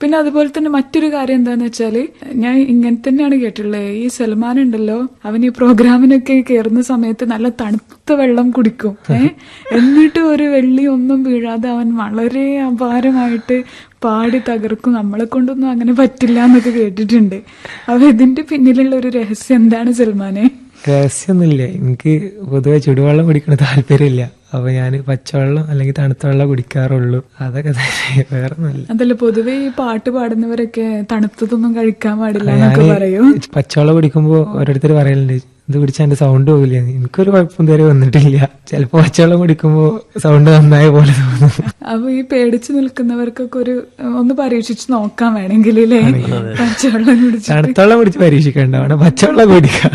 പിന്നെ അതുപോലെ തന്നെ മറ്റൊരു കാര്യം എന്താന്ന് വെച്ചാല് ഞാൻ ഇങ്ങനെ തന്നെയാണ് കേട്ടിട്ടുള്ളത് ഈ സൽമാൻ ഉണ്ടല്ലോ അവൻ ഈ പ്രോഗ്രാമിനൊക്കെ കയറുന്ന സമയത്ത് നല്ല തണുത്ത വെള്ളം കുടിക്കും ഏ എന്നിട്ട് ഒരു വെള്ളി ഒന്നും വീഴാതെ അവൻ വളരെ അപാരമായിട്ട് പാടി തകർക്കും നമ്മളെ കൊണ്ടൊന്നും അങ്ങനെ പറ്റില്ല എന്നൊക്കെ കേട്ടിട്ടുണ്ട് അപ്പൊ ഇതിന്റെ പിന്നിലുള്ള ഒരു രഹസ്യം എന്താണ് സൽമാനെ രഹസ്യമൊന്നുമില്ല എനിക്ക് പൊതുവെ ചുടുവെള്ളം കുടിക്കണ താല്പര്യമില്ല അപ്പൊ ഞാൻ പച്ചവെള്ളം അല്ലെങ്കിൽ തണുത്ത വെള്ളം കുടിക്കാറുള്ളൂ അതൊക്കെ തന്നെ വേറെ ഒന്നുമില്ല അതല്ല പൊതുവെ ഈ പാട്ട് പാടുന്നവരൊക്കെ തണുത്തതൊന്നും കഴിക്കാൻ പാടില്ല എന്നൊക്കെ ഞാന് പറയും പച്ചവെള്ളം കുടിക്കുമ്പോ ഓരോരുത്തർ പറയലുണ്ട് ഇത് കുടിച്ചാൽ എന്റെ സൗണ്ട് പോകില്ല എനിക്കൊരു കുഴപ്പം ഇതുവരെ വന്നിട്ടില്ല ചിലപ്പോ പച്ചവെള്ളം കുടിക്കുമ്പോ സൗണ്ട് നന്നായ പോലെ തോന്നും അപ്പൊ ഈ പേടിച്ചു നിൽക്കുന്നവർക്കൊക്കെ ഒരു ഒന്ന് പരീക്ഷിച്ച് നോക്കാൻ വേണമെങ്കിൽ അല്ലേ പച്ചവെള്ളം കുടിച്ച് തണുത്ത വെള്ളം കുടിച്ച് പരീക്ഷിക്കണ്ട അവിടെ പച്ചവെള്ളം കുടിക്കാം